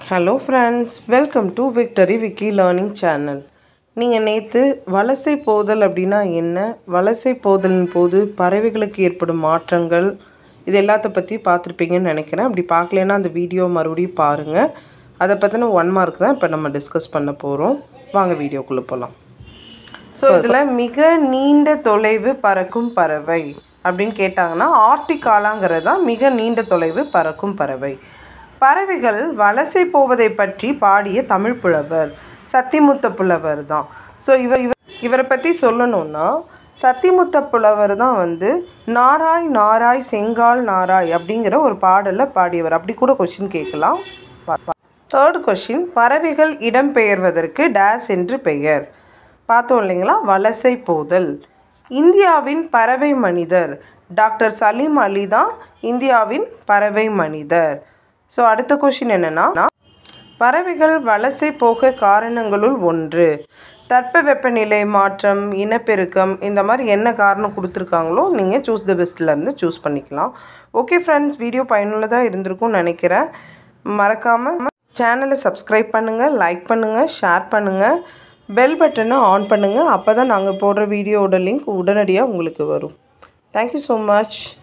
hello friends welcome to victory Vicky learning channel நீங்கள் நேற்று வலசை போதல் அப்படின்னா என்ன வலசை போதலின் போது பறவைகளுக்கு ஏற்படும் மாற்றங்கள் இது எல்லாத்த பற்றி பார்த்துருப்பீங்கன்னு நினைக்கிறேன் அப்படி பார்க்கலன்னா அந்த வீடியோ மறுபடியும் பாருங்கள் அதை பற்றின ஒன் மார்க் தான் இப்போ நம்ம டிஸ்கஸ் பண்ண போகிறோம் வாங்க வீடியோக்குள்ளே போகலாம் ஸோ இதில் மிக நீண்ட தொலைவு பறக்கும் பறவை அப்படின்னு கேட்டாங்கன்னா ஆர்டிகாலாங்கிறது தான் மிக நீண்ட தொலைவு பறக்கும் பறவை பறவைகள் வலசை போவதை பற்றி பாடிய தமிழ் புலவர் சத்திமுத்த புலவர் தான் ஸோ இவர் இவர் இவரை பற்றி சொல்லணும்னா சத்திமுத்த புலவர் தான் வந்து நாராய் நாராய் செங்கால் நாராய் அப்படிங்கிற ஒரு பாடலில் பாடியவர் அப்படி கூட கொஷின் கேட்கலாம் தேர்ட் கொஷின் பறவைகள் இடம்பெயர்வதற்கு டேஸ் என்று பெயர் பார்த்தோம் இல்லைங்களா வலசை போதல் இந்தியாவின் பறவை மனிதர் டாக்டர் சலீம் அலி தான் இந்தியாவின் பறவை மனிதர் ஸோ அடுத்த கொஷின் என்னென்னா பறவைகள் வலசை போக காரணங்களுள் ஒன்று தட்பவெப்பநிலை மாற்றம் இனப்பெருக்கம் இந்த மாதிரி என்ன காரணம் கொடுத்துருக்காங்களோ நீங்கள் சூஸ் த பெஸ்ட்லேருந்து சூஸ் பண்ணிக்கலாம் ஓகே ஃப்ரெண்ட்ஸ் வீடியோ பயனுள்ளதாக இருந்திருக்கும்னு நினைக்கிறேன் மறக்காமல் சேனலை சப்ஸ்கிரைப் பண்ணுங்கள் லைக் பண்ணுங்கள் ஷேர் பண்ணுங்கள் பெல் பட்டனை ஆன் பண்ணுங்கள் அப்போ தான் நாங்கள் போடுற வீடியோவோட லிங்க் உடனடியாக உங்களுக்கு வரும் தேங்க்யூ ஸோ மச்